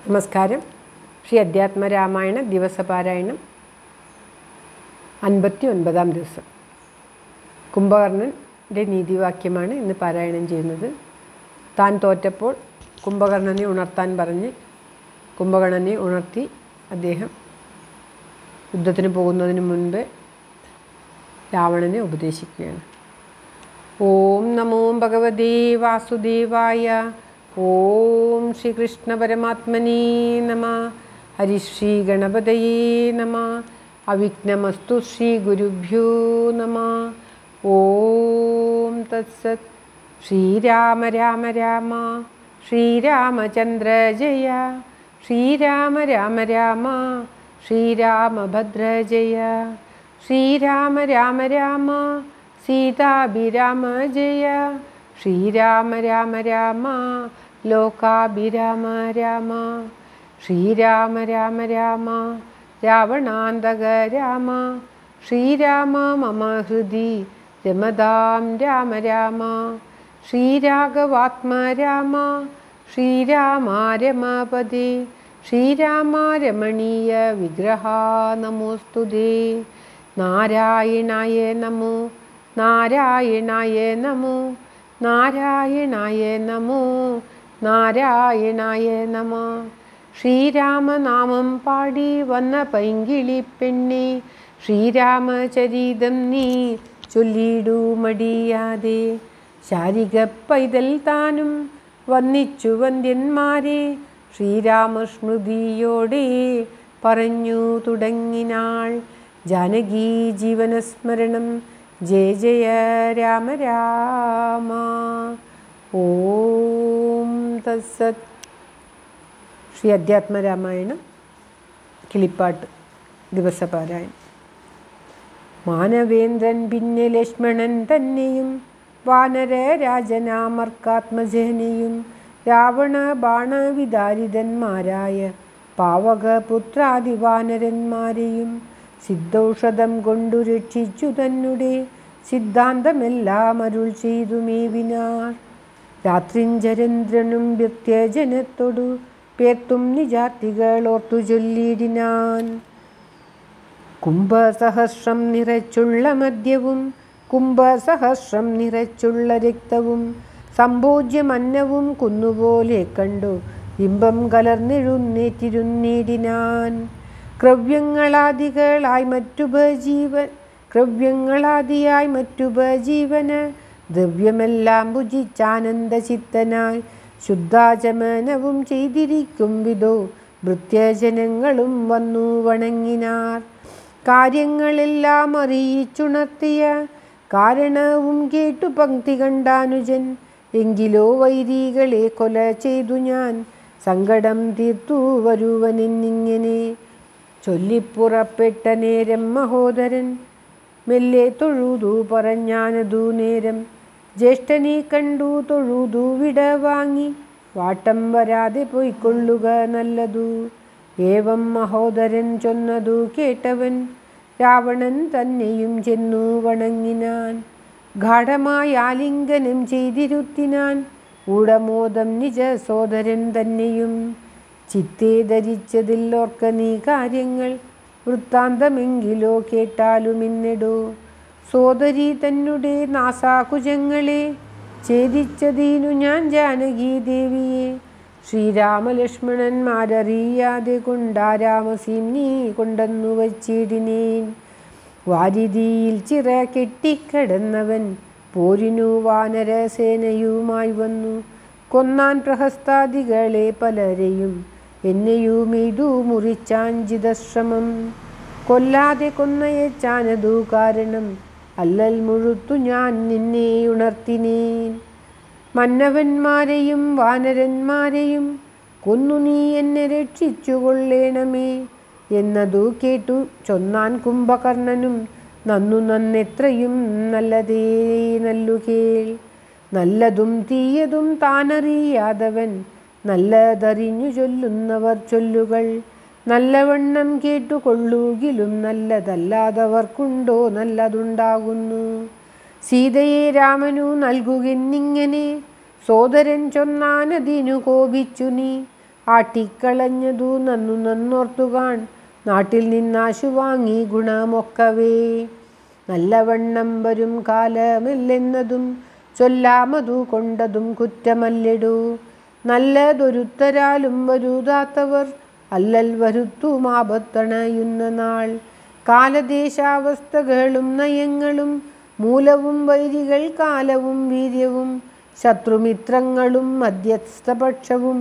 നമസ്കാരം ശ്രീ അധ്യാത്മരാമായണ ദിവസപാരായണം അൻപത്തി ഒൻപതാം ദിവസം കുംഭകർണൻ്റെ നീതിവാക്യമാണ് ഇന്ന് പാരായണം ചെയ്യുന്നത് താൻ തോറ്റപ്പോൾ കുംഭകർണനെ ഉണർത്താൻ പറഞ്ഞ് കുംഭകർണനെ ഉണർത്തി അദ്ദേഹം യുദ്ധത്തിന് പോകുന്നതിന് മുൻപ് രാവണനെ ഉപദേശിക്കുകയാണ് ഓം നമോ ഭഗവതേ വാസുദേവായ ഓം ശ്രീകൃഷ്ണ പരമാത്മനേ നമ ഹരിശ്രീ ഗണപതയേ നമ അവിഘ്നമസ്തു ശ്രീ ഗുരുഭ്യോ നമ ഓം തത്സത് ശ്രീരാമ രാമ രാമ ശ്രീരാമചന്ദ്ര ജയ ശ്രീരാമ രാമ രാമ ശ്രീരാമഭദ്ര ജയ ശ്രീരാമ രാമ രാമ സീതാഭിരാമ ജയ ശ്രീരാമ രാമ രാമ ലോകാഭിരാമ രാമ ശ്രീരാമ രാമ രാമ രാവണാന്തക രാമ ശ്രീരാമ മമ ഹൃദി രമതാം രാമ രാമ ശ്രീരാഘവാത്മ രാമ ശ്രീരാമ രമപദേ ശ്രീരാമ രമണീയ വിഗ്രഹ നമോസ്തുതേ നാരായണായ നമോ നാരായണായ നമോ നാരായണായ നമോ നാരായണായ നമ ശ്രീരാമനാമം പാടി വന്ന പൈങ്കിളി പെണ്ണെ ശ്രീരാമചരിതം നീ ചൊല്ലിടൂ മടിയാതെ ശാരിക പൈതൽ താനും വന്നിച്ചു വന്ദ്യന്മാരെ ശ്രീരാമസ്മൃതിയോടെ പറഞ്ഞു തുടങ്ങിനാൾ ജാനകി ജീവനസ്മരണം ജയ ജയ രാമ രാമ ഓം തത്സത് ശ്രീ അധ്യാത്മരാമായണം കിളിപ്പാട്ട് ദിവസപാരായണം മാനവേന്ദ്രൻ പിന്നെ ലക്ഷ്മണൻ തന്നെയും വാനര രാജനാമർക്കാത്മജനെയും രാവണ ബാണവിദാരിതന്മാരായ പാവകപുത്രാദിവാനരന്മാരെയും സിദ്ധൌഷധം കൊണ്ടു രക്ഷിച്ചു തന്നെ സിദ്ധാന്തമെല്ലാം അരുൾ ചെയ്തു മേവിനാർ രാത്രിഞ്ചരന്ദ്രനും വ്യത്യജനത്തോടു പേർത്തും നിജാത്തികൾ ഓർത്തു ചൊല്ലിയിടിനാൻ കുംഭസഹസ്രം നിറച്ചുള്ള മദ്യവും കുംഭസഹസ്രം നിറച്ചുള്ള രക്തവും സമ്പോജ്യമന്നവും കുന്നുപോലെ കണ്ടു ബിംബം കലർന്നെഴുന്നേറ്റിരുന്നേടിനാൻ ക്രവ്യങ്ങളാദികളായി മറ്റുപജീവൻ ക്രവ്യങ്ങളാദിയായി മറ്റുപജീവന് ദ്രവ്യമെല്ലാം ഭുജിച്ചാനന്ദചിത്തനായി ശുദ്ധാചമനവും ചെയ്തിരിക്കും വിധോ ഭൃത്യജനങ്ങളും വന്നു വണങ്ങിനാർ കാര്യങ്ങളെല്ലാം അറിയിച്ചുണർത്തിയ കാരണവും കേട്ടു പങ്ക്തി കണ്ടാനുജൻ എങ്കിലോ വൈരികളെ കൊല ചെയ്തു ഞാൻ സങ്കടം തീർത്തു വരുവനെന്നിങ്ങനെ ചൊല്ലിപ്പുറപ്പെട്ട നേരം മഹോദരൻ മെല്ലെ തൊഴുതു പറഞ്ഞാനതു നേരം ജ്യേഷ്ഠനെ കണ്ടു തൊഴുതു വിട വാങ്ങി വാട്ടം വരാതെ പോയിക്കൊള്ളുക നല്ലതു ഏവം മഹോദരൻ ചൊന്നതു കേട്ടവൻ രാവണൻ തന്നെയും ചെന്നു വണങ്ങിനാൻ ഗാഠമായ ആലിംഗനം ചെയ്തിരുത്തിനാൻ ഊടമോദം നിജ സോദരൻ തന്നെയും ചിത്തേ ധരിച്ചതിൽ ഓർക്ക നീ കാര്യങ്ങൾ വൃത്താന്തമെങ്കിലോ കേട്ടാലുമിന്നെടോ സോദരി തന്നെ നാസാകുജങ്ങളെ ഛേദിച്ചതീനു ഞാൻ ജാനകി ദേവിയെ ശ്രീരാമലക്ഷ്മണന്മാരറിയാതെ കൊണ്ടാരാമസീം നീ കൊണ്ടെന്നു വച്ചിടിനേൻ വാരിതിയിൽ ചിറ കെട്ടിക്കിടന്നവൻ പോരിനു വാനരസേനയുമായി വന്നു കൊന്നാൻ പ്രഹസ്താദികളെ പലരെയും എന്നെയും ഇതു മുറിച്ചാഞ്ചിതശ്രമം കൊല്ലാതെ കൊന്നയച്ചാനതു കാരണം അല്ലൽ മുഴുത്തു ഞാൻ നിന്നെ ഉണർത്തിനേൻ മന്നവന്മാരെയും വാനരന്മാരെയും കൊന്നു നീ എന്നെ രക്ഷിച്ചു കൊള്ളേണമേ എന്നതു കേട്ടു ചൊന്നാൻ കുംഭകർണനും നന്നു നന്നെത്രയും നല്ലതേ നല്ലു കേൾ നല്ലതും തീയതും താനറിയാതവൻ നല്ലതറിഞ്ഞു ചൊല്ലുന്നവർ ചൊല്ലുകൾ നല്ലവണ്ണം കേട്ടുകൊള്ളുകിലും നല്ലതല്ലാതവർക്കുണ്ടോ നല്ലതുണ്ടാകുന്നു സീതയെ രാമനു നൽകുകെന്നിങ്ങനെ സോദരൻ ചൊന്നാനതിനു കോപിച്ചു നീ ആട്ടിക്കളഞ്ഞതു നന്നു നന്നോർത്തുകാൺ നാട്ടിൽ നിന്നാശു വാങ്ങി ഗുണമൊക്കവേ നല്ലവണ്ണം വരും കാലമില്ലെന്നതും ചൊല്ലാമതു കൊണ്ടതും കുറ്റമല്ലെടു നല്ലതൊരുത്തരാലും വരുതാത്തവർ അല്ലൽ വരുത്തുമാപത്തണയുന്ന നാൾ കാലദേശാവസ്ഥകളും നയങ്ങളും മൂലവും വൈരികൾ കാലവും വീര്യവും ശത്രുമിത്രങ്ങളും മധ്യസ്ഥപക്ഷവും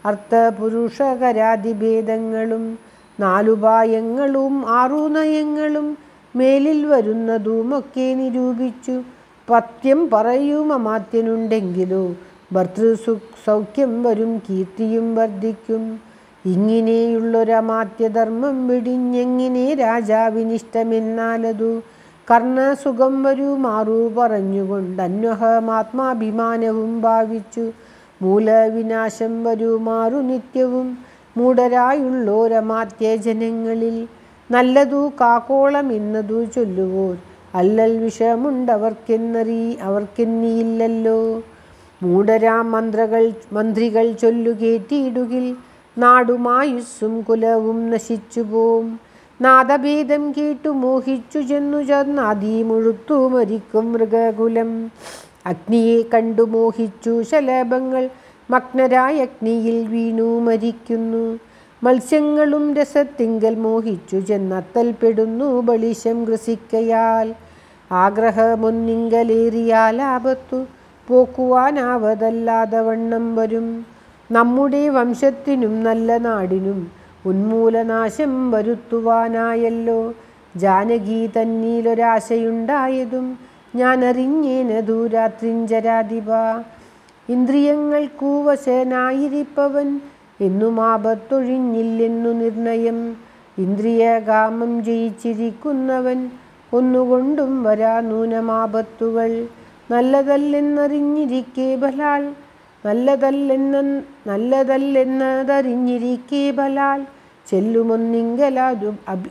അർത്ഥപുരുഷകരാതിഭേദങ്ങളും നാലുപായങ്ങളും ആറു നയങ്ങളും മേലിൽ വരുന്നതുമൊക്കെ നിരൂപിച്ചു പത്യം പറയും അമാത്യനുണ്ടെങ്കിലോ ഭർത്തൃസു സൗഖ്യം വരും കീർത്തിയും വർദ്ധിക്കും ഇങ്ങനെയുള്ളൊരമാത്യധർമ്മം വെടിഞ്ഞെങ്ങനെ രാജാവിനിഷ്ടമെന്നാലതു കർണസുഖം വരൂ മാറു പറഞ്ഞുകൊണ്ട് അന്വഹമാത്മാഭിമാനവും ഭാവിച്ചു മൂലവിനാശം വരൂ മാറു നിത്യവും മൂഢരായുള്ളോരമാത്യ ജനങ്ങളിൽ നല്ലതു കാക്കോളം എന്നതു ചൊല്ലുവോർ അല്ലൽ വിഷമുണ്ടവർക്കെന്നറി അവർക്കെന്നിയില്ലല്ലോ മൂഢരാം മന്ത്രകൾ മന്ത്രികൾ ചൊല്ലുകേറ്റിയിടുകിൽ നാടുമായുസ്സും കുലവും നശിച്ചു പോം നാദഭേദം കേട്ടു മോഹിച്ചു ചെന്നു ചെന്നാദി മുഴുത്തു മരിക്കും മൃഗകുലം അഗ്നിയെ കണ്ടു മോഹിച്ചു ശലഭങ്ങൾ മഗ്നരായ അഗ്നിയിൽ വീണു മരിക്കുന്നു മത്സ്യങ്ങളും രസത്തിങ്കൽ മോഹിച്ചു ചെന്നത്തൽപ്പെടുന്നു ബളിശം ഗ്രസിക്കയാൽ ആഗ്രഹമൊന്നിങ്കലേറിയാൽ ആപത്തു പോക്കുവാനാവതല്ലാതെ വണ്ണം വരും നമ്മുടെ വംശത്തിനും നല്ല നാടിനും ഉന്മൂലനാശം വരുത്തുവാനായല്ലോ ജാനകി തന്നീലൊരാശയുണ്ടായതും ഞാൻ അറിഞ്ഞേനതു രാത്രിഞ്ചരാധിപ ഇന്ദ്രിയങ്ങൾക്കു വശനായിരിപ്പവൻ എന്നും ആപത്തൊഴിഞ്ഞില്ലെന്നു നിർണയം ഇന്ദ്രിയകാമം ജയിച്ചിരിക്കുന്നവൻ ഒന്നുകൊണ്ടും വരാ നൂനമാപത്തുകൾ നല്ലതല്ലെന്നറിഞ്ഞിരിക്കേ ബലാൽ നല്ലതല്ലെന്ന നല്ലതല്ലെന്നതറിഞ്ഞിരിക്കേ ബലാൽ ചെല്ലുമൊന്നിങ്കലാരു അഭി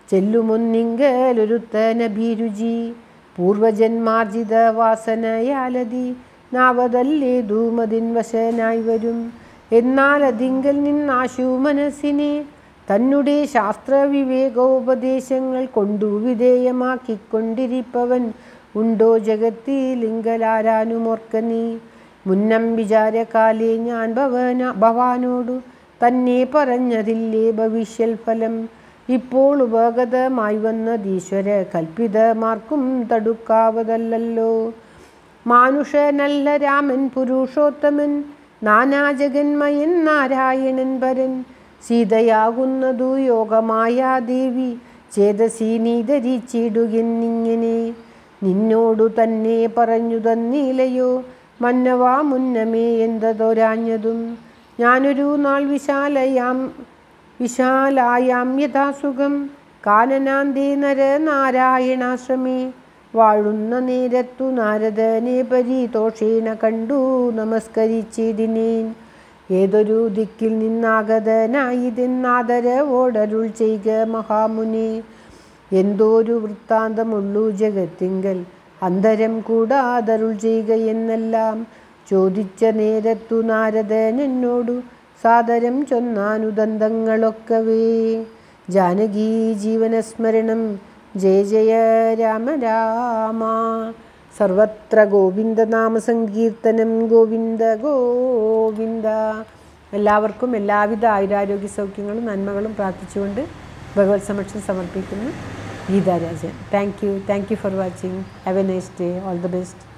ചെല്ലുമൊന്നിങ്കലൊരുത്തനഭിരുചി പൂർവജന്മാർജിത വാസനയാലതി നാവതല്ലേതൂമതിൻ വശനായി വരും എന്നാൽ അതിങ്കൽ നിന്നാശു മനസ്സിനെ തന്നെ ശാസ്ത്രവിവേകോപദേശങ്ങൾ കൊണ്ടു വിധേയമാക്കിക്കൊണ്ടിരിപ്പവൻ ഉണ്ടോ ജഗത്തിലിങ്കലാരാനുമോർക്ക നീ മുന്നം വിചാരകാലേ ഞാൻ ഭവന ഭവാനോടു തന്നെ പറഞ്ഞതില്ലേ ഭവിഷ്യൽ ഫലം ഇപ്പോൾ ഉപഗതമായി വന്നതീശ്വര കൽപ്പിതമാർക്കും തടുക്കാവതല്ലോ മാനുഷനല്ല രാമൻ പുരുഷോത്തമൻ നാനാജഗന്മയൻ നാരായണൻ പരൻ സീതയാകുന്നതു യോഗമായ ദേവി ചേതസി നീ ധരിച്ചിടുകെന്നിങ്ങനെ നിന്നോടു തന്നെ പറഞ്ഞു തന്നീലയോ മന്നവാ മുന്നമേ എന്തതൊരാഞ്ഞതും ഞാനൊരു നാൾ വിശാലയാം വിശാലായാം യഥാസുഖം കാനനാന്തേ നരനാരായണാശ്രമേ വാഴുന്ന നേരത്തു നാരദനെ പരിതോഷേണ കണ്ടു നമസ്കരിച്ചിടിനേൻ ഏതൊരു ദിക്കിൽ നിന്നാഗതനായിതെന്നാദരവോടരുൾ ചെയ്ക മഹാമുനെ എന്തോരു വൃത്താന്തമുള്ളൂ ജഗത്തിങ്കൽ അന്തരം കൂടാതരുൾ ചെയ്യുക എന്നെല്ലാം ചോദിച്ച നേരത്തു നാരദൻ എന്നോടു സാദരം ചൊന്നാനുദന്തങ്ങളൊക്കവേ ജാനകി ജീവനസ്മരണം ജയ ജയ രാമ രാമ സർവത്ര ഗോവിന്ദനാമ സങ്കീർത്തനം ഗോവിന്ദ ഗോവിന്ദ എല്ലാവർക്കും എല്ലാവിധ ആയുരാരോഗ്യ സൗഖ്യങ്ങളും നന്മകളും പ്രാർത്ഥിച്ചുകൊണ്ട് ഭഗവത് സമക്ഷം സമർപ്പിക്കുന്നു Geetharajan thank you thank you for watching have a nice day all the best